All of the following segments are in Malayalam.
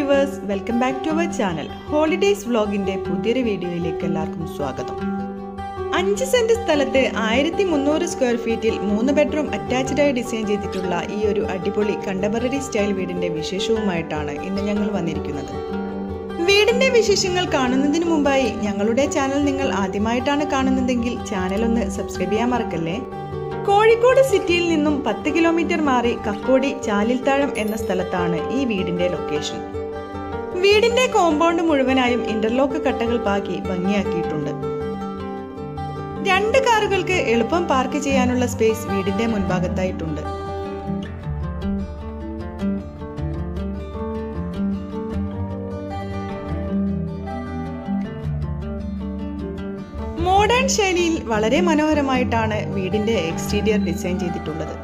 viewers welcome back to our channel holidays വ്ലോഗിന്റെ പുതിയൊരു വീഡിയോയിലേക്ക് എല്ലാവർക്കും സ്വാഗതം അഞ്ച് സെന്റ് സ്ഥലത്ത് ആയിരത്തി മുന്നൂറ് സ്ക്വയർ ഫീറ്റിൽ മൂന്ന് ബെഡ്റൂം അറ്റാച്ച്ഡായി ഡിസൈൻ ചെയ്തിട്ടുള്ള ഈ ഒരു അടിപൊളി കണ്ടംപററി സ്റ്റൈൽ വീടിന്റെ വിശേഷവുമായിട്ടാണ് ഇന്ന് ഞങ്ങൾ വന്നിരിക്കുന്നത് വീടിന്റെ വിശേഷങ്ങൾ കാണുന്നതിന് മുമ്പായി ഞങ്ങളുടെ ചാനൽ നിങ്ങൾ ആദ്യമായിട്ടാണ് കാണുന്നതെങ്കിൽ ചാനൽ ഒന്ന് സബ്സ്ക്രൈബ് ചെയ്യാൻ മറക്കല്ലേ കോഴിക്കോട് സിറ്റിയിൽ നിന്നും പത്ത് കിലോമീറ്റർ മാറി കക്കോടി ചാലിൽത്താഴം എന്ന സ്ഥലത്താണ് ഈ വീടിന്റെ ലൊക്കേഷൻ വീടിന്റെ കോമ്പൗണ്ട് മുഴുവനായും ഇന്റർലോക്ക് കട്ടകൾ പാകി ഭംഗിയാക്കിയിട്ടുണ്ട് രണ്ട് കാറുകൾക്ക് എളുപ്പം പാർക്ക് ചെയ്യാനുള്ള സ്പേസ് വീടിന്റെ മുൻഭാഗത്തായിട്ടുണ്ട് മോഡേൺ ശൈലിയിൽ വളരെ മനോഹരമായിട്ടാണ് വീടിന്റെ എക്സ്റ്റീരിയർ ഡിസൈൻ ചെയ്തിട്ടുള്ളത്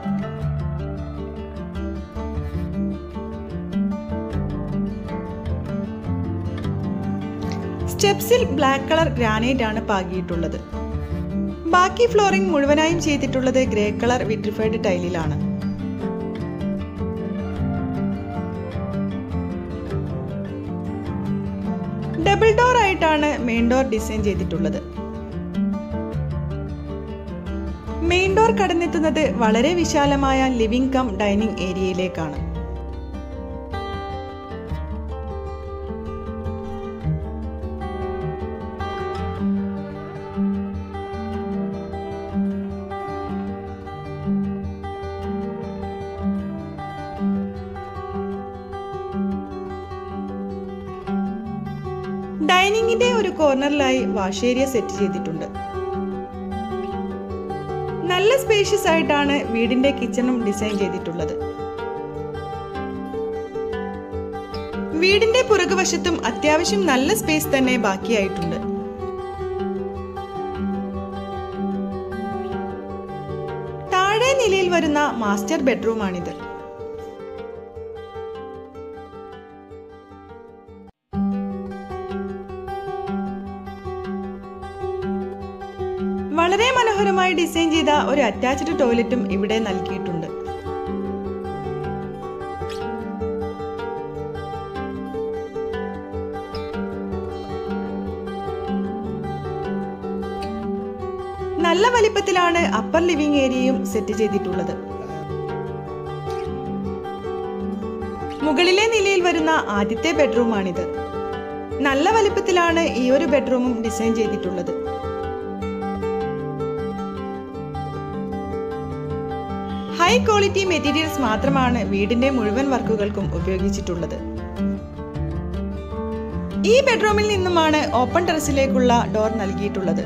സ്റ്റെപ്സിൽ ബ്ലാക്ക് കളർ ഗ്രാനൈറ്റ് ആണ് പാകിയിട്ടുള്ളത് ബാക്കി ഫ്ലോറിംഗ് മുഴുവനായും ചെയ്തിട്ടുള്ളത് ഗ്രേ കളർ വിട്രിഫൈഡ് ടൈലിലാണ് ഡബിൾ ഡോർ ആയിട്ടാണ് മെയിൻ ഡോർ ഡിസൈൻ ചെയ്തിട്ടുള്ളത് മെയിൻ ഡോർ കടന്നെത്തുന്നത് വളരെ വിശാലമായ ലിവിംഗ് കം ഡൈനിങ് ഏരിയയിലേക്കാണ് ഡൈനിങ്ങിന്റെ ഒരു കോർണറിലായി വാഷ് ഏരിയ സെറ്റ് ചെയ്തിട്ടുണ്ട് നല്ല സ്പേഷ്യസ് ആയിട്ടാണ് വീടിന്റെ കിച്ചണും ഡിസൈൻ ചെയ്തിട്ടുള്ളത് വീടിന്റെ പുറകുവശത്തും അത്യാവശ്യം നല്ല സ്പേസ് തന്നെ ബാക്കിയായിട്ടുണ്ട് താഴെ നിലയിൽ വരുന്ന മാസ്റ്റർ ബെഡ്റൂമാണിത് വളരെ മനോഹരമായി ഡിസൈൻ ചെയ്ത ഒരു അറ്റാച്ച്ഡ് ടോയ്ലറ്റും ഇവിടെ നൽകിയിട്ടുണ്ട് നല്ല വലിപ്പത്തിലാണ് അപ്പർ ലിവിംഗ് ഏരിയയും സെറ്റ് ചെയ്തിട്ടുള്ളത് മുകളിലെ നിലയിൽ വരുന്ന ആദ്യത്തെ ബെഡ്റൂമാണിത് നല്ല വലിപ്പത്തിലാണ് ഈ ഒരു ബെഡ്റൂമും ഡിസൈൻ ചെയ്തിട്ടുള്ളത് ഹൈ ക്വാളിറ്റി മെറ്റീരിയൽസ് മാത്രമാണ് വീടിന്റെ മുഴുവൻ വർക്കുകൾക്കും ഉപയോഗിച്ചിട്ടുള്ളത് ഈ ബെഡ്റൂമിൽ നിന്നുമാണ് ഓപ്പൺ ടെറസിലേക്കുള്ള ഡോർ നൽകിയിട്ടുള്ളത്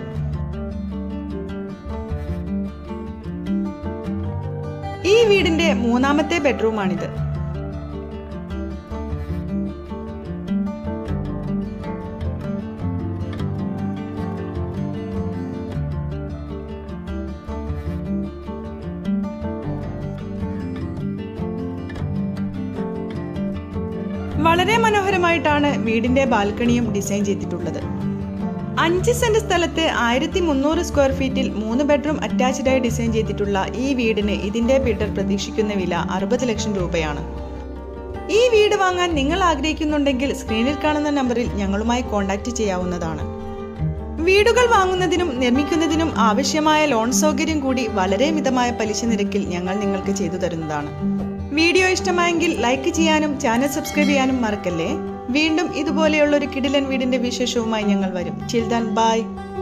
ഈ വീടിന്റെ മൂന്നാമത്തെ ബെഡ്റൂമാണിത് വളരെ മനോഹരമായിട്ടാണ് വീടിന്റെ ബാൽക്കണിയും ഡിസൈൻ ചെയ്തിട്ടുള്ളത് അഞ്ച് സെന്റ് സ്ഥലത്ത് ആയിരത്തി മുന്നൂറ് സ്ക്വയർ ഫീറ്റിൽ മൂന്ന് ബെഡ്റൂം അറ്റാച്ച്ഡായി ഡിസൈൻ ചെയ്തിട്ടുള്ള ഈ വീടിന് ഇതിന്റെ ബിൽഡർ പ്രതീക്ഷിക്കുന്ന വില അറുപത് ലക്ഷം രൂപയാണ് ഈ വീട് വാങ്ങാൻ നിങ്ങൾ ആഗ്രഹിക്കുന്നുണ്ടെങ്കിൽ സ്ക്രീനിൽ കാണുന്ന നമ്പറിൽ ഞങ്ങളുമായി കോൺടാക്റ്റ് ചെയ്യാവുന്നതാണ് വീടുകൾ വാങ്ങുന്നതിനും നിർമ്മിക്കുന്നതിനും ആവശ്യമായ ലോൺ സൗകര്യം കൂടി വളരെ മിതമായ പലിശ നിരക്കിൽ ഞങ്ങൾ നിങ്ങൾക്ക് ചെയ്തു തരുന്നതാണ് വീഡിയോ ഇഷ്ടമായെങ്കിൽ ലൈക്ക് ചെയ്യാനും ചാനൽ സബ്സ്ക്രൈബ് ചെയ്യാനും മറക്കല്ലേ വീണ്ടും ഇതുപോലെയുള്ള ഒരു കിടിലൻ വീടിന്റെ വിശേഷവുമായി ഞങ്ങൾ വരും ചിൽദാൻ ബൈ